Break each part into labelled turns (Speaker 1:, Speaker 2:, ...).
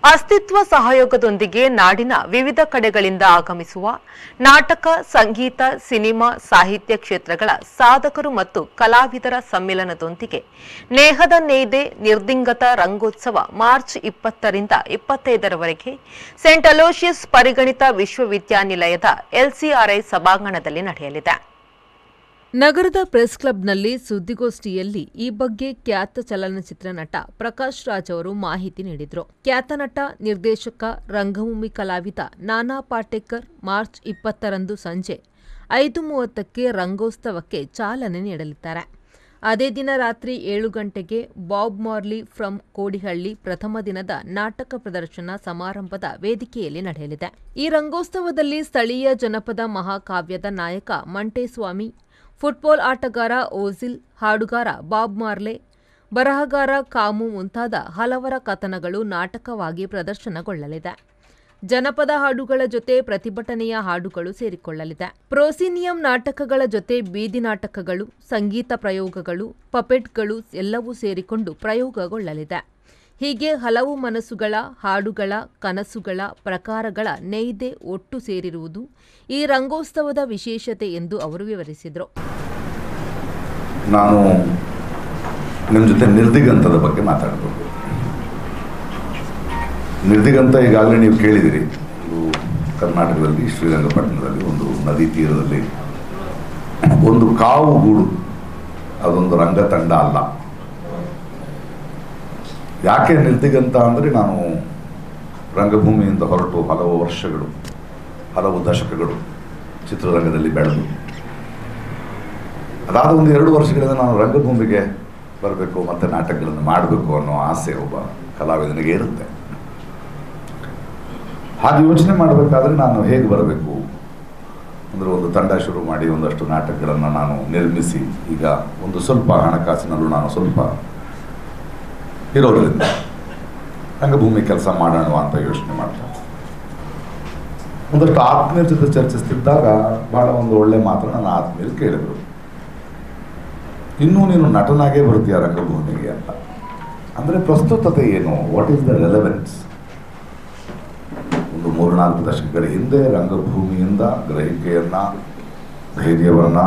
Speaker 1: ಅಸ್ತಿತ್ವ ಸಹಯೋಗದೊಂದಿಗೆ ನಾಡಿನ ವಿವಿಧ ಕಡೆಗಳಿಂದ ಆಗಮಿಸುವ ನಾಟಕ ಸಂಗೀತ ಸಿನಿಮಾ ಸಾಹಿತ್ಯ ಕ್ಷೇತ್ರಗಳ ಸಾಧಕರು ಮತ್ತು ಕಲಾವಿದರ ಸಮ್ಮಿಲನದೊಂದಿಗೆ ನೇಹದ ನೇಯ್ದೆ ನಿರ್ದಿಂಗತ ರಂಗೋತ್ಸವ ಮಾರ್ಚ್ ಇಪ್ಪತ್ತರಿಂದ ಇಪ್ಪತ್ತೈದರವರೆಗೆ ಸೆಂಟ್ ಅಲೋಷಿಯಸ್ ಪರಿಗಣಿತ ವಿಶ್ವವಿದ್ಯಾನಿಲಯದ ಎಲ್ಸಿಆರ್ಐ ಸಭಾಂಗಣದಲ್ಲಿ ನಡೆಯಲಿದೆ
Speaker 2: ನಗರದ ಪ್ರೆಸ್ ಕ್ಲಬ್ನಲ್ಲಿ ಸುದ್ದಿಗೋಷ್ಠಿಯಲ್ಲಿ ಈ ಬಗ್ಗೆ ಖ್ಯಾತ ಚಲನಚಿತ್ರ ನಟ ಪ್ರಕಾಶ್ ರಾಜ್ ಅವರು ಮಾಹಿತಿ ನೀಡಿದರು ಖ್ಯಾತ ನಟ ನಿರ್ದೇಶಕ ರಂಗಭೂಮಿ ಕಲಾವಿದ ನಾನಾ ಪಾಟೇಕರ್ ಮಾರ್ಚ್ ಇಪ್ಪತ್ತರಂದು ಸಂಜೆ ಐದು ಮೂವತ್ತಕ್ಕೆ ರಂಗೋತ್ಸವಕ್ಕೆ ಚಾಲನೆ ನೀಡಲಿದ್ದಾರೆ ಅದೇ ದಿನ ರಾತ್ರಿ ಏಳು ಗಂಟೆಗೆ ಬಾಬ್ ಮಾರ್ಲಿ ಫ್ರಮ್ ಕೋಡಿಹಳ್ಳಿ ಪ್ರಥಮ ದಿನದ ನಾಟಕ ಪ್ರದರ್ಶನ ಸಮಾರಂಭದ ವೇದಿಕೆಯಲ್ಲಿ ನಡೆಯಲಿದೆ ಈ ರಂಗೋತ್ಸವದಲ್ಲಿ ಸ್ಥಳೀಯ ಜನಪದ ಮಹಾಕಾವ್ಯದ ನಾಯಕ ಮಂಟೇಸ್ವಾಮಿ ಫುಟ್ಬಾಲ್ ಆಟಗಾರ ಓಜಿಲ್ ಹಾಡುಗಾರ ಬಾಬ್ ಮಾರ್ಲೆ ಬರಹಗಾರ ಕಾಮು ಮುಂತಾದ ಹಲವರ ಕಥನಗಳು ನಾಟಕವಾಗಿ ಪ್ರದರ್ಶನಗೊಳ್ಳಲಿದೆ ಜನಪದ ಹಾಡುಗಳ ಜೊತೆ ಪ್ರತಿಭಟನೆಯ ಹಾಡುಗಳು ಸೇರಿಕೊಳ್ಳಲಿದೆ ಪ್ರೋಸಿನಿಯಂ ನಾಟಕಗಳ ಜೊತೆ ಬೀದಿ ನಾಟಕಗಳು ಸಂಗೀತ ಪ್ರಯೋಗಗಳು ಪಪೆಟ್ಗಳು ಎಲ್ಲವೂ ಸೇರಿಕೊಂಡು ಪ್ರಯೋಗಗೊಳ್ಳಲಿದೆ ಹೀಗೆ ಹಲವು ಮನಸ್ಸುಗಳ ಹಾಡುಗಳ ಕನಸುಗಳ ಪ್ರಕಾರಗಳ ನೈದೆ ಒಟ್ಟು ಸೇರಿರುವುದು ಈ ರಂಗೋತ್ಸವದ ವಿಶೇಷತೆ ಎಂದು ಅವರು ವಿವರಿಸಿದರು
Speaker 3: ನಾನು ನಿಮ್ಮ ಜೊತೆ ನಿರ್ದಿಗಂತದ ಬಗ್ಗೆ ಮಾತಾಡಬೇಕು ನಿರ್ದಿಗಂತ ಈಗಾಗಲೇ ನೀವು ಕೇಳಿದಿರಿ ಇದು ಕರ್ನಾಟಕದಲ್ಲಿ ಶ್ರೀರಂಗಪಟ್ಟಣದಲ್ಲಿ ಒಂದು ನದಿ ತೀರದಲ್ಲಿ ಒಂದು ಕಾವು ಗೂಡು ಅದೊಂದು ರಂಗತಂಡ ಅಲ್ಲ ಯಾಕೆ ನಿರ್ದಿಗಂತ ಅಂದರೆ ನಾನು ರಂಗಭೂಮಿಯಿಂದ ಹೊರಟು ಹಲವು ವರ್ಷಗಳು ಹಲವು ದಶಕಗಳು ಚಿತ್ರರಂಗದಲ್ಲಿ ಬೆಳೆದು ಅದಾದ ಒಂದು ಎರಡು ವರ್ಷಗಳಿಂದ ನಾನು ರಂಗಭೂಮಿಗೆ ಬರಬೇಕು ಮತ್ತು ನಾಟಕಗಳನ್ನು ಮಾಡಬೇಕು ಅನ್ನೋ ಆಸೆ ಒಬ್ಬ ಕಲಾವಿದನಿಗೆ ಇರುತ್ತೆ ಹಾಗೆ ಯೋಚನೆ ಮಾಡಬೇಕಾದ್ರೆ ನಾನು ಹೇಗೆ ಬರಬೇಕು ಅಂದರೆ ಒಂದು ತಂಡ ಶುರು ಮಾಡಿ ಒಂದಷ್ಟು ನಾಟಕಗಳನ್ನು ನಾನು ನಿರ್ಮಿಸಿ ಈಗ ಒಂದು ಸ್ವಲ್ಪ ಹಣಕಾಸಿನಲ್ಲೂ ನಾನು ಸ್ವಲ್ಪ ಇರೋದ್ರಿಂದ ರಂಗಭೂಮಿ ಕೆಲಸ ಮಾಡೋಣ ಅಂತ ಯೋಚನೆ ಮಾಡ್ತಾ ಒಂದಷ್ಟು ಆತ್ಮೀಯರ ಜೊತೆ ಚರ್ಚಿಸ್ತಿದ್ದಾಗ ಭಾಳ ಒಂದು ಒಳ್ಳೆ ಮಾತು ನನ್ನ ಆತ್ಮೀಯರು ಕೇಳಿದರು ಇನ್ನೂ ನೀನು ನಟನಾಗೇ ಬರ್ತೀಯ ರಂಗಭೂಮಿಗೆ ಅಂತ ಅಂದರೆ ಪ್ರಸ್ತುತತೆ ಏನು ವಾಟ್ ಈಸ್ ದ ರೆಲೆವೆನ್ಸ್ ಒಂದು ಮೂರ್ನಾಲ್ಕು ದಶಕಗಳ ಹಿಂದೆ ರಂಗಭೂಮಿಯಿಂದ ಗ್ರಹಿಕೆಯನ್ನು ಧೈರ್ಯವನ್ನು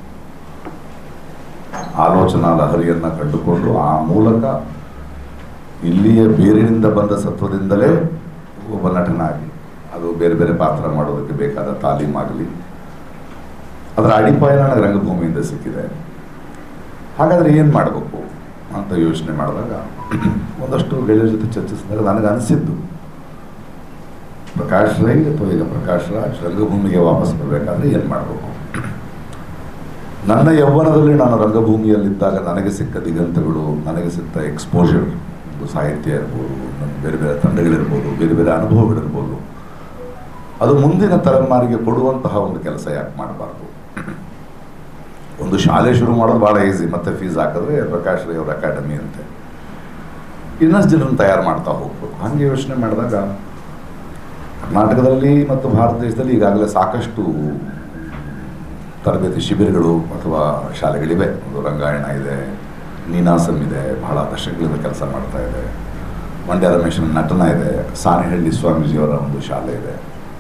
Speaker 3: ಆಲೋಚನಾ ಲಹರಿಯನ್ನು ಕಂಡುಕೊಂಡು ಆ ಮೂಲಕ ಇಲ್ಲಿಯ ಬೇರಿನಿಂದ ಬಂದ ಸತ್ವದಿಂದಲೇ ಒಬ್ಬ ನಟನಾಗಿ ಅದು ಬೇರೆ ಬೇರೆ ಪಾತ್ರ ಮಾಡೋದಕ್ಕೆ ಬೇಕಾದ ತಾಲೀಮಾಗಲಿ ಅದರ ಅಡಿಪಾಯ ನನಗೆ ರಂಗಭೂಮಿಯಿಂದ ಸಿಕ್ಕಿದೆ ಹಾಗಾದರೆ ಏನು ಮಾಡಬೇಕು ಅಂತ ಯೋಚನೆ ಮಾಡಿದಾಗ ಒಂದಷ್ಟು ಗೆಳೆಯರ ಜೊತೆ ಚರ್ಚಿಸಿದಾಗ ನನಗೆ ಅನಿಸಿದ್ದು ಪ್ರಕಾಶ್ ರೈ ಅಥವಾ ಈಗ ಪ್ರಕಾಶ್ ರಾಜ್ ರಂಗಭೂಮಿಗೆ ವಾಪಸ್ ಬರಬೇಕಾದ್ರೆ ಏನು ಮಾಡಬೇಕು ನನ್ನ ಯೌವನದಲ್ಲಿ ನಾನು ರಂಗಭೂಮಿಯಲ್ಲಿದ್ದಾಗ ನನಗೆ ಸಿಕ್ಕ ದಿಗಂತಗಳು ನನಗೆ ಸಿಕ್ಕ ಎಕ್ಸ್ಪೋಜರ್ ಒಂದು ಸಾಹಿತ್ಯ ಇರ್ಬೋದು ನನ್ನ ಬೇರೆ ಬೇರೆ ತಂಡಗಳಿರ್ಬೋದು ಬೇರೆ ಬೇರೆ ಅನುಭವಗಳಿರ್ಬೋದು ಅದು ಮುಂದಿನ ತಲೆಮಾರಿಗೆ ಕೊಡುವಂತಹ ಒಂದು ಕೆಲಸ ಯಾಕೆ ಮಾಡಬಾರ್ದು ಒಂದು ಶಾಲೆ ಶುರು ಮಾಡೋದು ಭಾಳ ಈಸಿ ಮತ್ತೆ ಫೀಸ್ ಹಾಕಿದ್ರೆ ಪ್ರಕಾಶ್ ರೈ ಅವ್ರ ಅಕಾಡೆಮಿ ಅಂತೆ ಇನ್ನಷ್ಟು ಜನರನ್ನು ತಯಾರು ಮಾಡ್ತಾ ಹೋಗ್ಬೇಕು ಹಾಗೆ ಯೋಚನೆ ಮಾಡಿದಾಗ ಕರ್ನಾಟಕದಲ್ಲಿ ಮತ್ತು ಭಾರತ ದೇಶದಲ್ಲಿ ಈಗಾಗಲೇ ಸಾಕಷ್ಟು ತರಬೇತಿ ಶಿಬಿರಗಳು ಅಥವಾ ಶಾಲೆಗಳಿವೆ ಒಂದು ರಂಗಾಯಣ ಇದೆ ನೀನಾಸಂ ಇದೆ ಬಹಳ ದಶಕಗಳಿಂದ ಕೆಲಸ ಮಾಡ್ತಾ ಇದೆ ಮಂಡ್ಯ ರಮೇಶನ ನಟನ ಇದೆ ಸಾನೆಹಳ್ಳಿ ಸ್ವಾಮೀಜಿಯವರ ಒಂದು ಶಾಲೆ ಇದೆ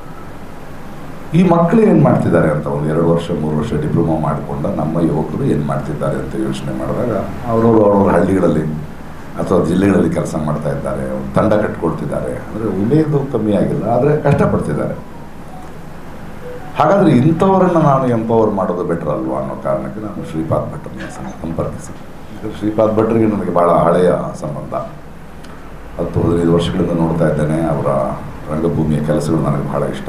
Speaker 3: ಈ ಮಕ್ಕಳು ಏನು ಮಾಡ್ತಿದ್ದಾರೆ ಅಂತ ಒಂದು ಎರಡು ವರ್ಷ ಮೂರು ವರ್ಷ ಡಿಪ್ಲೊಮಾ ಮಾಡಿಕೊಂಡ ನಮ್ಮ ಯುವಕರು ಏನು ಮಾಡ್ತಿದ್ದಾರೆ ಅಂತ ಯೋಚನೆ ಮಾಡಿದಾಗ ಅವರವರು ಅವ್ರವ್ರ ಹಳ್ಳಿಗಳಲ್ಲಿ ಅಥವಾ ಜಿಲ್ಲೆಗಳಲ್ಲಿ ಕೆಲಸ ಮಾಡ್ತಾ ಇದ್ದಾರೆ ಒಂದು ತಂಡ ಕಟ್ಕೊಳ್ತಿದ್ದಾರೆ ಅಂದರೆ ಉಮೇದು ಕಮ್ಮಿ ಆಗಿಲ್ಲ ಆದರೆ ಕಷ್ಟಪಡ್ತಿದ್ದಾರೆ ಹಾಗಾದರೆ ಇಂಥವರನ್ನು ನಾನು ಎಂಪವರ್ ಮಾಡೋದು ಬೆಟರ್ ಅಲ್ವಾ ಅನ್ನೋ ಕಾರಣಕ್ಕೆ ನಾನು ಶ್ರೀಪಾದ್ ಭಟ್ರನ್ನ ಸಂ- ಸಂಪರ್ಕಿಸಿ ಯಾಕಂದ್ರೆ ಶ್ರೀಪಾದ್ ಭಟ್ರಿಗೆ ನನಗೆ ಭಾಳ ಹಳೆಯ ಸಂಬಂಧ ಹತ್ತು ಹದಿನೈದು ವರ್ಷಗಳಿಂದ ನೋಡ್ತಾ ಇದ್ದೇನೆ ಅವರ ರಂಗಭೂಮಿಯ ಕೆಲಸಗಳು ನನಗೆ ಬಹಳ ಇಷ್ಟ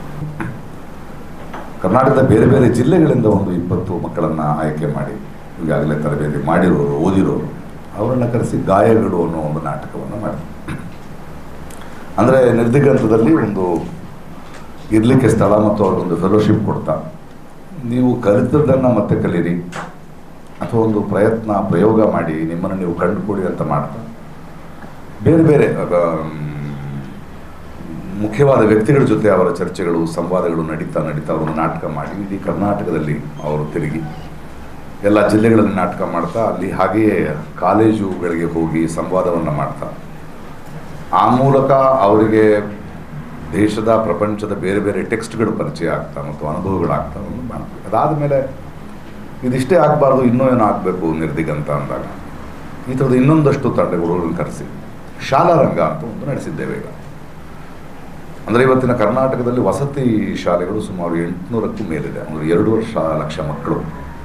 Speaker 3: ಕರ್ನಾಟಕದ ಬೇರೆ ಬೇರೆ ಜಿಲ್ಲೆಗಳಿಂದ ಒಂದು ಇಪ್ಪತ್ತು ಮಕ್ಕಳನ್ನು ಆಯ್ಕೆ ಮಾಡಿ ಈಗಾಗಲೇ ತರಬೇತಿ ಮಾಡಿರೋರು ಓದಿರೋರು ಅವರನ್ನು ಕರೆಸಿ ಗಾಯಗಳು ಅನ್ನೋ ಒಂದು ನಾಟಕವನ್ನು ಮಾಡಿದ್ರು ಅಂದರೆ ನಿರ್ದಿಗಂತದಲ್ಲಿ ಒಂದು ಇರಲಿಕ್ಕೆ ಸ್ಥಳ ಮತ್ತು ಅವ್ರಿಗೊಂದು ಫೆಲೋಶಿಪ್ ಕೊಡ್ತಾ ನೀವು ಕಲಿತದ್ದನ್ನು ಮತ್ತೆ ಕಲೀರಿ ಅಥವಾ ಒಂದು ಪ್ರಯತ್ನ ಪ್ರಯೋಗ ಮಾಡಿ ನಿಮ್ಮನ್ನು ನೀವು ಕಂಡುಕೊಡಿ ಅಂತ ಮಾಡ್ತಾ ಬೇರೆ ಬೇರೆ ಆಗ, ಮ್, ಮುಖ್ಯವಾದ ವ್ಯಕ್ತಿಗಳ ಜೊತೆ ಅವರ ಚರ್ಚೆಗಳು ಸಂವಾದಗಳು ನಡೀತಾ ನಡೀತಾ ಅವರು ನಾಟಕ ಮಾಡಿ ಇಡೀ ಕರ್ನಾಟಕದಲ್ಲಿ ಅವರು ತಿರುಗಿ ಎಲ್ಲ ಜಿಲ್ಲೆಗಳಲ್ಲಿ ನಾಟಕ ಮಾಡ್ತಾ ಅಲ್ಲಿ ಹಾಗೆಯೇ ಕಾಲೇಜುಗಳಿಗೆ ಹೋಗಿ ಸಂವಾದವನ್ನು ಮಾಡ್ತಾ ಆ ಮೂಲಕ ಅವರಿಗೆ ದೇಶದ ಪ್ರಪಂಚದ ಬೇರೆ ಬೇರೆ ಟೆಕ್ಸ್ಟ್ಗಳು ಪರಿಚಯ ಆಗ್ತಾ ಮತ್ತು ಅನುಭವಗಳಾಗ್ತಾ ಒಂದು ಮಾಡ್ತೀವಿ ಅದಾದಮೇಲೆ ಇದಿಷ್ಟೇ ಆಗಬಾರ್ದು ಇನ್ನೂ ಏನೋ ಆಗಬೇಕು ನಿರ್ದಿಗಂತ ಅಂದಾಗ ಈ ಥರದ ಇನ್ನೊಂದಷ್ಟು ತಂಡಗಳನ್ನು ಕರೆಸಿ ಶಾಲಾ ರಂಗ ಅಂತ ಒಂದು ನಡೆಸಿದ್ದೇವೆ ಈಗ ಅಂದರೆ ಇವತ್ತಿನ ಕರ್ನಾಟಕದಲ್ಲಿ ವಸತಿ ಶಾಲೆಗಳು ಸುಮಾರು ಎಂಟುನೂರಕ್ಕೂ ಮೇಲಿದೆ ಅಂದರೆ ಎರಡು ವರ್ಷ ಲಕ್ಷ ಮಕ್ಕಳು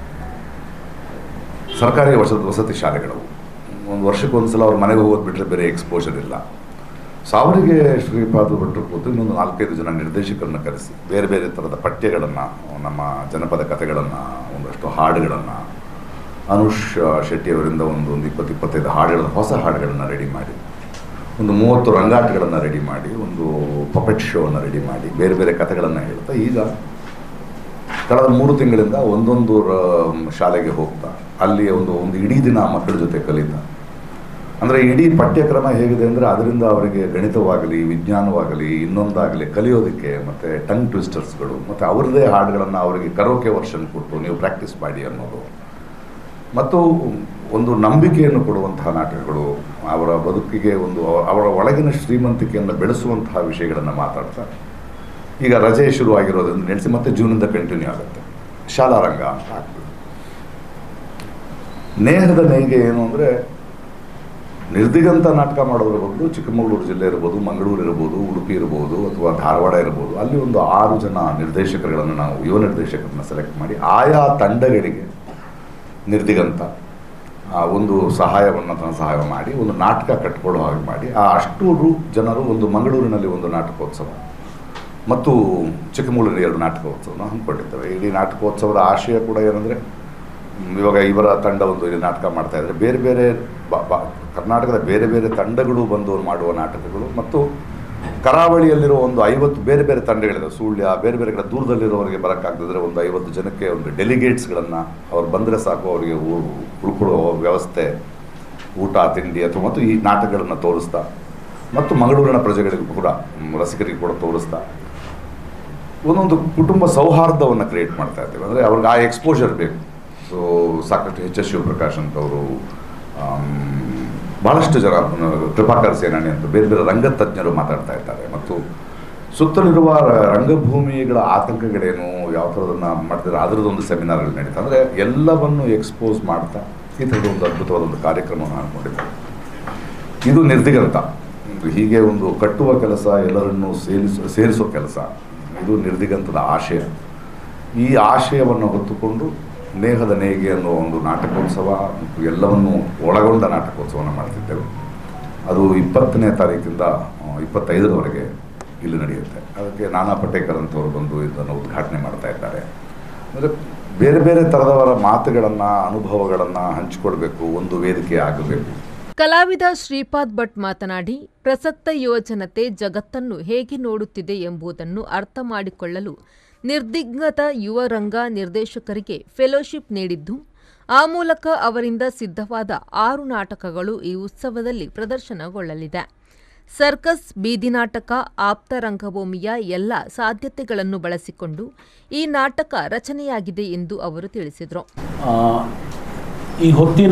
Speaker 3: ಸರ್ಕಾರಿ ವಸತಿ ವಸತಿ ಶಾಲೆಗಳು ಒಂದು ವರ್ಷಕ್ಕೊಂದ್ಸಲ ಅವ್ರ ಮನೆಗೆ ಹೋಗೋದು ಬಿಟ್ಟರೆ ಬೇರೆ ಎಕ್ಸ್ಪೋಜರ್ ಇಲ್ಲ ಸೊ ಅವರಿಗೆ ಶ್ರೀಪಾದ ಭಟ್ರು ಕೂತು ಇನ್ನೊಂದು ನಾಲ್ಕೈದು ಜನ ನಿರ್ದೇಶಕರನ್ನು ಕರೆಸಿ ಬೇರೆ ಬೇರೆ ಥರದ ಪಠ್ಯಗಳನ್ನು ನಮ್ಮ ಜನಪದ ಕಥೆಗಳನ್ನು ಒಂದಷ್ಟು ಹಾಡುಗಳನ್ನು ಅನುಷ್ ಶೆಟ್ಟಿಯವರಿಂದ ಒಂದು ಒಂದು ಇಪ್ಪತ್ತು ಇಪ್ಪತ್ತೈದು ಹಾಡುಗಳನ್ನು ಹೊಸ ಹಾಡುಗಳನ್ನು ರೆಡಿ ಮಾಡಿ ಒಂದು ಮೂವತ್ತು ರಂಗಾಟಗಳನ್ನು ರೆಡಿ ಮಾಡಿ ಒಂದು ಪಪೆಟ್ ಶೋವನ್ನು ರೆಡಿ ಮಾಡಿ ಬೇರೆ ಬೇರೆ ಕಥೆಗಳನ್ನು ಹೇಳ್ತಾ ಈಗ ಕಳೆದ ಮೂರು ತಿಂಗಳಿಂದ ಒಂದೊಂದು ರ- ಶಾಲೆಗೆ ಹೋಗ್ತಾ ಅಲ್ಲಿ ಒಂದು ಒಂದು ಇಡೀ ದಿನ ಮಕ್ಕಳ ಜೊತೆ ಕಲಿತಾ ಅಂದರೆ ಇಡೀ ಪಠ್ಯಕ್ರಮ ಹೇಗಿದೆ ಅಂದರೆ ಅದರಿಂದ ಅವರಿಗೆ ಗಣಿತವಾಗಲಿ ವಿಜ್ಞಾನವಾಗಲಿ ಇನ್ನೊಂದಾಗಲಿ ಕಲಿಯೋದಕ್ಕೆ ಮತ್ತು ಟಂಗ್ ಟ್ವಿಸ್ಟರ್ಸ್ಗಳು ಮತ್ತು ಅವರದೇ ಹಾಡುಗಳನ್ನು ಅವರಿಗೆ ಕರೋಕೆ ವರ್ಷನ್ ಕೊಟ್ಟು ನೀವು ಪ್ರಾಕ್ಟೀಸ್ ಮಾಡಿ ಅನ್ನೋದು ಮತ್ತು ಒಂದು ನಂಬಿಕೆಯನ್ನು ಕೊಡುವಂತಹ ನಾಟಕಗಳು ಅವರ ಬದುಕಿಗೆ ಒಂದು ಅವರ ಒಳಗಿನ ಶ್ರೀಮಂತಿಕೆಯನ್ನು ಬೆಳೆಸುವಂತಹ ವಿಷಯಗಳನ್ನು ಮಾತಾಡ್ತಾ ಈಗ ರಜೆ ಶುರುವಾಗಿರೋದ್ರಿಂದ ನಡೆಸಿ ಮತ್ತೆ ಜೂನಿಂದ ಕಂಟಿನ್ಯೂ ಆಗುತ್ತೆ ಶಾಲಾ ರಂಗ ಅಂತ ಆಗ್ತದೆ ನೇಹದ ನೇಯ್ಗೆ ಏನು ಅಂದರೆ ನಿರ್ದಿಗಂತ ನಾಟಕ ಮಾಡೋದ್ರ ಬದಲು ಚಿಕ್ಕಮಗಳೂರು ಜಿಲ್ಲೆ ಇರ್ಬೋದು ಮಂಗಳೂರು ಇರ್ಬೋದು ಉಡುಪಿ ಇರ್ಬೋದು ಅಥವಾ ಧಾರವಾಡ ಇರ್ಬೋದು ಅಲ್ಲಿ ಒಂದು ಆರು ಜನ ನಿರ್ದೇಶಕರುಗಳನ್ನು ನಾವು ಯುವ ನಿರ್ದೇಶಕರನ್ನ ಸೆಲೆಕ್ಟ್ ಮಾಡಿ ಆಯಾ ತಂಡಗಳಿಗೆ ನಿರ್ದಿಗಂತ ಆ ಒಂದು ಸಹಾಯವನ್ನು ತನ್ನ ಸಹಾಯ ಮಾಡಿ ಒಂದು ನಾಟಕ ಕಟ್ಕೊಳ್ಳೋ ಹಾಗೆ ಮಾಡಿ ಆ ಅಷ್ಟು ರು- ಜನರು ಒಂದು ಮಂಗಳೂರಿನಲ್ಲಿ ಒಂದು ನಾಟಕೋತ್ಸವ ಮತ್ತು ಚಿಕ್ಕಮಗಳೂರಿನ ಎರಡು ನಾಟಕೋತ್ಸವನ ಹಮ್ಮಿಕೊಂಡಿದ್ದೇವೆ ಇಡೀ ನಾಟಕೋತ್ಸವದ ಆಶಯ ಕೂಡ ಏನಂದರೆ ಇವಾಗ ಇವರ ತಂಡ ಒಂದು ಇಲ್ಲಿ ನಾಟಕ ಮಾಡ್ತಾ ಇದ್ದಾರೆ ಬೇರೆ ಬೇರೆ ಬ- ಬ- ಕರ್ನಾಟಕದ ಬೇರೆ ಬೇರೆ ತಂಡಗಳು ಬಂದು ಮಾಡುವ ನಾಟಕಗಳು ಮತ್ತು ಕರಾವಳಿಯಲ್ಲಿರೋ ಒಂದು ಐವತ್ತು ಬೇರೆ ಬೇರೆ ತಂಡಗಳಿದೆ ಸುಳ್ಯ ಬೇರೆ ಬೇರೆ ಕಡೆ ದೂರದಲ್ಲಿರೋರಿಗೆ ಬರೋಕ್ಕಾಗದಿದ್ರೆ ಒಂದು ಐವತ್ತು ಜನಕ್ಕೆ ಒಂದು ಡೆಲಿಗೇಟ್ಸ್ಗಳನ್ನು ಅವ್ರು ಬಂದರೆ ಸಾಕು ಅವರಿಗೆ ಊ- ಉಳ್ಕೊಳ್ಳೋ ವ್ಯವಸ್ಥೆ ಊಟ ತಿಂಡಿ ಅಥವಾ ಮತ್ತು ಈ ನಾಟಕಗಳನ್ನು ತೋರಿಸ್ತಾ ಮತ್ತು ಮಂಗಳೂರಿನ ಪ್ರಜೆಗಳಿಗೂ ಕೂಡ ಮ್, ರಸಿಕರಿಗೂ ಕೂಡ ತೋರಿಸ್ತಾ ಒಂದೊಂದು ಕುಟುಂಬ ಸೌಹಾರ್ದವನ್ನು ಕ್ರಿಯೇಟ್ ಮಾಡ್ತಾ ಇದ್ದೇವೆ ಅಂದರೆ ಅವ್ರಿಗೆ ಆ ಎಕ್ಸ್ಪೋಜರ್ ಬೇಕು ಸೊ ಸಾಕಷ್ಟು ಎಚ್ ಎಸ್ ಶಿವಪ್ರಕಾಶ್ ಅಂತವರು ಭಾಳಷ್ಟು ಜನ ಆ, ಕೃಪಾಕರ್ ಸೇನಾನಿ ಅಂತ ಬೇರೆ ಬೇರೆ ರಂಗತಜ್ಞರು ಮಾತಾಡ್ತಾ ಇದ್ದಾರೆ ಮತ್ತು ಸುತ್ತಲಿರುವ ರ- ರಂಗಭೂಮಿಗಳ ಆತಂಕಗಳೇನು ಯಾವ ಥರದನ್ನು ಮಾಡ್ತಿದ್ದಾರೆ ಅದರದ್ದೊಂದು ಸೆಮಿನಾರ್ಗಳು ನಡೀತಾ ಅಂದರೆ ಎಲ್ಲವನ್ನು ಎಕ್ಸ್ಪೋಸ್ ಮಾಡ್ತಾ ಈ ಥರದ ಒಂದು ಅದ್ಭುತವಾದ ಒಂದು ಕಾರ್ಯಕ್ರಮವನ್ನು ಹಾಕೊಂಡಿದ್ದಾರೆ ಇದು ನಿರ್ದಿಗಂತ ಹೀಗೆ ಒಂದು ಕಟ್ಟುವ ಕೆಲಸ ಎಲ್ಲರನ್ನೂ ಸೇರಿಸೋ ಸೇರಿಸೋ ಕೆಲಸ ಇದು ನಿರ್ದಿಗಂತದ ಆಶಯ ಈ ಆಶಯವನ್ನು ಹೊತ್ತುಕೊಂಡು ನೇಹದ ನೇಗೆ ಅನ್ನೋ ಒಂದು ನಾಟಕೋತ್ಸವ ಮತ್ತು ಎಲ್ಲವನ್ನು ಒಳಗೊಂಡ ನಾಟಕೋತ್ಸವವನ್ನು ಮಾಡ್ತಿದ್ದೇವೆ ಅದು ಇಪ್ಪತ್ತನೇ ತಾರೀಕಿಂದ ಆ, ಇಪ್ಪತ್ತೈದರವರೆಗೆ ಇಲ್ಲಿ ನಡೆಯುತ್ತೆ ಅದಕ್ಕೆ ನಾನಾ ಪಟೇಕರ್ ಅಂತವರು ಬಂದು ಇದನ್ನು ಉದ್ಘಾಟನೆ ಮಾಡ್ತಾ ಇದ್ದಾರೆ ಅಂದರೆ ಬೇರೆ ಬೇರೆ ಥರದವರ ಮಾತುಗಳನ್ನು ಅನುಭವಗಳನ್ನು ಹಂಚಿಕೊಳ್ಬೇಕು ಒಂದು ವೇದಿಕೆ ಆಗಬೇಕು
Speaker 2: ಕಲಾವಿದ ಶ್ರೀಪಾದ್ ಭಟ್ ಮಾತನಾಡಿ ಪ್ರಸಕ್ತ ಯುವಜನತೆ ಜಗತ್ತನ್ನು ಹೇಗೆ ನೋಡುತ್ತಿದೆ ಎಂಬುದನ್ನು ಅರ್ಥ ಮಾಡಿಕೊಳ್ಳಲು ನಿರ್ದಿಗ್ಗತ ಯುವ ರಂಗ ನಿರ್ದೇಶಕರಿಗೆ ಫೆಲೋಶಿಪ್ ನೀಡಿದ್ದು ಆ ಮೂಲಕ ಅವರಿಂದ ಸಿದ್ಧವಾದ ಆರು ನಾಟಕಗಳು ಈ ಉತ್ಸವದಲ್ಲಿ ಪ್ರದರ್ಶನಗೊಳ್ಳಲಿದೆ ಸರ್ಕಸ್ ಬೀದಿ ನಾಟಕ ಆಪ್ತ ರಂಗಭೂಮಿಯ ಎಲ್ಲ ಸಾಧ್ಯತೆಗಳನ್ನು ಬಳಸಿಕೊಂಡು ಈ ನಾಟಕ ರಚನೆಯಾಗಿದೆ ಎಂದು ಅವರು ತಿಳಿಸಿದರು
Speaker 4: ಆ, ಈ ಹೊತ್ತಿನ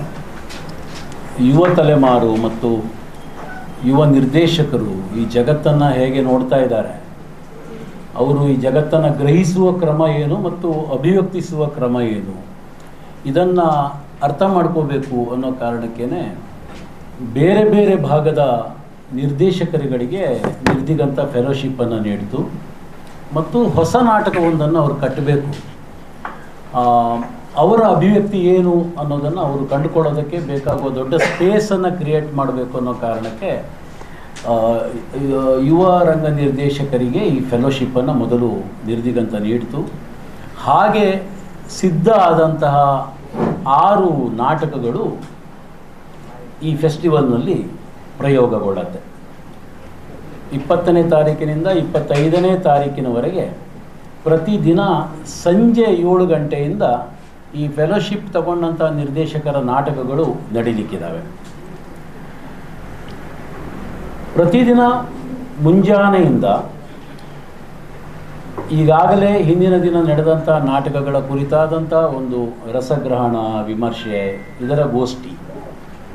Speaker 4: ಯುವ ತಲೆಮಾರು ಮತ್ತು ಯುವ ನಿರ್ದೇಶಕರು ಈ ಜಗತ್ತನ್ನು ಹೇಗೆ ನೋಡ್ತಾ ಇದ್ದಾರೆ ಅವರು ಈ ಜಗತ್ತನ್ನು ಗ್ರಹಿಸುವ ಕ್ರಮ ಏನು ಮತ್ತು ಅಭಿವ್ಯಕ್ತಿಸುವ ಕ್ರಮ ಏನು ಇದನ್ನು ಅರ್ಥ ಮಾಡ್ಕೋಬೇಕು ಅನ್ನೋ ಕಾರಣಕ್ಕೇ ಬೇರೆ ಬೇರೆ ಭಾಗದ ನಿರ್ದೇಶಕರುಗಳಿಗೆ ನಿರ್ದಿಗಂತ ಫೆಲೋಶಿಪ್ಪನ್ನು ನೀಡಿತು ಮತ್ತು ಹೊಸ ನಾಟಕವೊಂದನ್ನು ಅವರು ಕಟ್ಟಬೇಕು ಆ, ಅವರ ಅಭಿವ್ಯಕ್ತಿ ಏನು ಅನ್ನೋದನ್ನು ಅವರು ಕಂಡುಕೊಳ್ಳೋದಕ್ಕೆ ಬೇಕಾಗುವ ದೊಡ್ಡ ಸ್ಪೇಸನ್ನು ಕ್ರಿಯೇಟ್ ಮಾಡಬೇಕು ಅನ್ನೋ ಕಾರಣಕ್ಕೆ ಆ, ಯುವ ರಂಗ ನಿರ್ದೇಶಕರಿಗೆ ಈ ಫೆಲೋಶಿಪ್ಪನ್ನು ಮೊದಲು ನಿರ್ದಿಗಂತ ನೀಡಿತು ಹಾಗೆ ಸಿದ್ಧ ಆದಂತಹ ಆರು ನಾಟಕಗಳು ಈ ಫೆಸ್ಟಿವಲ್ನಲ್ಲಿ ಪ್ರಯೋಗಗೊಳ್ಳುತ್ತೆ ಇಪ್ಪತ್ತನೇ ತಾರೀಕಿನಿಂದ ಇಪ್ಪತ್ತೈದನೇ ತಾರೀಕಿನವರೆಗೆ ಪ್ರತಿದಿನ ಸಂಜೆ ಏಳು ಗಂಟೆಯಿಂದ ಈ ಫೆಲೋಶಿಪ್ ತಗೊಂಡಂಥ ನಿರ್ದೇಶಕರ ನಾಟಕಗಳು ನಡೀಲಿಕ್ಕಿದ್ದಾವೆ ಪ್ರತಿದಿನ ಮುಂಜಾನೆಯಿಂದ ಈಗಾಗಲೇ ಹಿಂದಿನ ದಿನ ನಡೆದಂಥ ನಾಟಕಗಳ ಕುರಿತಾದಂಥ ಒಂದು ರಸಗ್ರಹಣ ವಿಮರ್ಶೆ ಇದರ ಗೋಷ್ಠಿ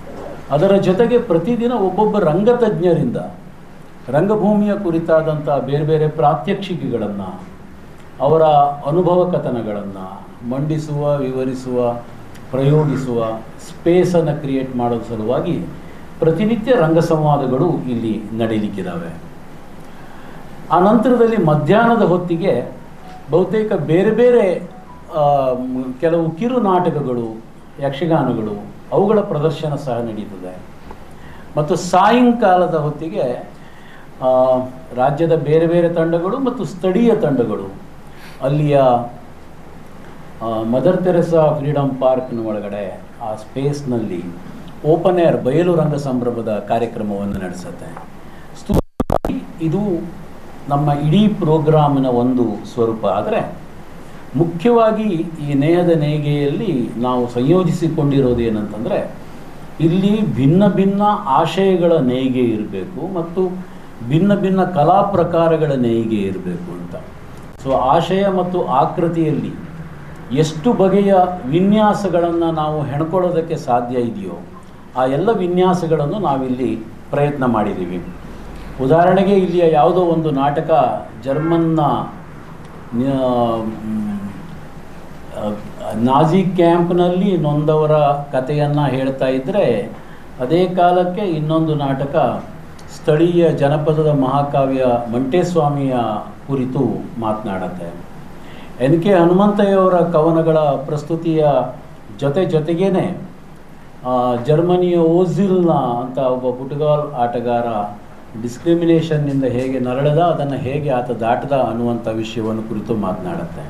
Speaker 4: ಅದರ ಜೊತೆಗೆ ಪ್ರತಿದಿನ ಒಬ್ಬೊಬ್ಬ ರಂಗತಜ್ಞರಿಂದ ರಂಗಭೂಮಿಯ ಕುರಿತಾದಂಥ ಬೇರೆ ಬೇರೆ ಪ್ರಾತ್ಯಕ್ಷಿಕೆಗಳನ್ನು ಅವರ ಅನುಭವ ಕಥನಗಳನ್ನು ಮಂಡಿಸುವ ವಿವರಿಸುವ ಪ್ರಯೋಗಿಸುವ ಸ್ಪೇಸನ್ನು ಕ್ರಿಯೇಟ್ ಮಾಡೋ ಸಲುವಾಗಿ ಪ್ರತಿನಿತ್ಯ ರಂಗ ಸಂವಾದಗಳು ಇಲ್ಲಿ ನಡೀಲಿಕ್ಕಿದ್ದಾವೆ ಆ ನಂತರದಲ್ಲಿ ಮಧ್ಯಾಹ್ನದ ಹೊತ್ತಿಗೆ ಬಹುತೇಕ ಬೇರೆ ಬೇರೆ ಆ, ಮ್, ಕೆಲವು ಕಿರು ನಾಟಕಗಳು ಯಕ್ಷಗಾನಗಳು ಅವುಗಳ ಪ್ರದರ್ಶನ ಸಹ ನಡೀತದೆ ಮತ್ತು ಸಾಯಂಕಾಲದ ಹೊತ್ತಿಗೆ ಆ, ರಾಜ್ಯದ ಬೇರೆ ಬೇರೆ ತಂಡಗಳು ಮತ್ತು ಸ್ಥಳೀಯ ತಂಡಗಳು ಅಲ್ಲಿಯ ಆ, ಮದರ್ ತೆರೆಸಾ ಫ್ರೀಡಮ್ ಪಾರ್ಕ್ನ ಒಳಗಡೆ ಆ ಸ್ಪೇಸ್ನಲ್ಲಿ ಓಪನ್ ಏರ್ ಬಯಲು ರಂಗ ಸಂಭ್ರಮದ ಕಾರ್ಯಕ್ರಮವನ್ನು ನಡೆಸುತ್ತೆ ಸ್ಥೂಲವಾಗಿ ಇದು ನಮ್ಮ ಇಡೀ ಪ್ರೋಗ್ರಾಮಿನ ಒಂದು ಸ್ವರೂಪ ಆದರೆ ಮುಖ್ಯವಾಗಿ ಈ ನೇಹದ ನೇಯ್ಗೆಯಲ್ಲಿ ನಾವು ಸಂಯೋಜಿಸಿಕೊಂಡಿರೋದು ಏನಂತಂದರೆ ಇಲ್ಲಿ ಭಿನ್ನ ಭಿನ್ನ ಆಶಯಗಳ ನೇಯ್ಗೆ ಇರಬೇಕು ಮತ್ತು ಭಿನ್ನ ಭಿನ್ನ ಕಲಾ ಪ್ರಕಾರಗಳ ನೇಯ್ಗೆ ಇರಬೇಕು ಅಂತ ಸೊ ಆಶಯ ಮತ್ತು ಆಕೃತಿಯಲ್ಲಿ ಎಷ್ಟು ಬಗೆಯ ವಿನ್ಯಾಸಗಳನ್ನು ನಾವು ಹೆಣ್ಕೊಳ್ಳೋದಕ್ಕೆ ಸಾಧ್ಯ ಇದೆಯೋ ಆ ಎಲ್ಲ ವಿನ್ಯಾಸಗಳನ್ನು ನಾವಿಲ್ಲಿ ಪ್ರಯತ್ನ ಮಾಡಿದ್ದೀವಿ ಉದಾಹರಣೆಗೆ ಇಲ್ಲಿಯ ಯಾವುದೋ ಒಂದು ನಾಟಕ ಜರ್ಮನ್ನ ನ್ಯಾ- ಮ್, ಅಹ್, ನಾಜಿ ಕ್ಯಾಂಪ್ನಲ್ಲಿ ನೊಂದವರ ಕಥೆಯನ್ನು ಹೇಳ್ತಾ ಇದ್ದರೆ ಅದೇ ಕಾಲಕ್ಕೆ ಇನ್ನೊಂದು ನಾಟಕ ಸ್ಥಳೀಯ ಜನಪದದ ಮಹಾಕಾವ್ಯ ಮಂಟೇಸ್ವಾಮಿಯ ಕುರಿತು ಮಾತನಾಡುತ್ತೆ ಎನ್ ಕೆ ಹನುಮಂತಯ್ಯವರ ಕವನಗಳ ಪ್ರಸ್ತುತಿಯ ಜೊತೆ ಜೊತೆಗೇನೆ ಆ, ಜರ್ಮನಿಯ ಓಝಿಲ್ನ ಅಂತ ಒಬ್ಬ ಫುಟ್ಬಾಲ್ ಆಟಗಾರ ಡಿಸ್ಕ್ರಿಮಿನೇಷನ್ನಿಂದ ಹೇಗೆ ನರಳದ ಅದನ್ನು ಹೇಗೆ ಆತ ದಾಟದ ಅನ್ನುವಂಥ ವಿಷಯವನ್ನು ಕುರಿತು ಮಾತನಾಡುತ್ತೆ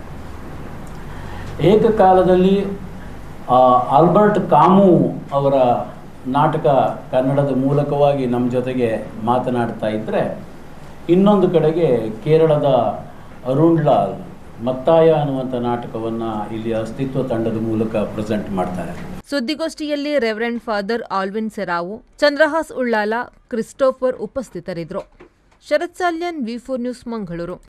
Speaker 4: ಏಕಕಾಲದಲ್ಲಿ ಆ, ಆಲ್ಬರ್ಟ್ ಕಾಮು ಅವರ ನಾಟಕ ಕನ್ನಡದ ಮೂಲಕವಾಗಿ ನಮ್ಮ ಜೊತೆಗೆ ಮಾತನಾಡ್ತಾ ಇದ್ದರೆ ಇನ್ನೊಂದು ಕಡೆಗೆ ಕೇರಳದ ಅರುಣ್ ಲಾಲ್ ಮತ್ತಾಯ ಅನ್ನುವಂಥ ನಾಟಕವನ್ನು ಇಲ್ಲಿ ಅಸ್ತಿತ್ವ ತಂಡದ ಮೂಲಕ ಪ್ರೆಸೆಂಟ್ ಮಾಡ್ತಾರೆ
Speaker 2: ಸುದ್ದಿಗೋಷ್ಠಿಯಲ್ಲಿ reverend father Alvin Serrao Chandrahas Ullal Christopher ಉಪಸ್ಥಿತರಿದ್ದರು Sharath Salian V four news Mangaluru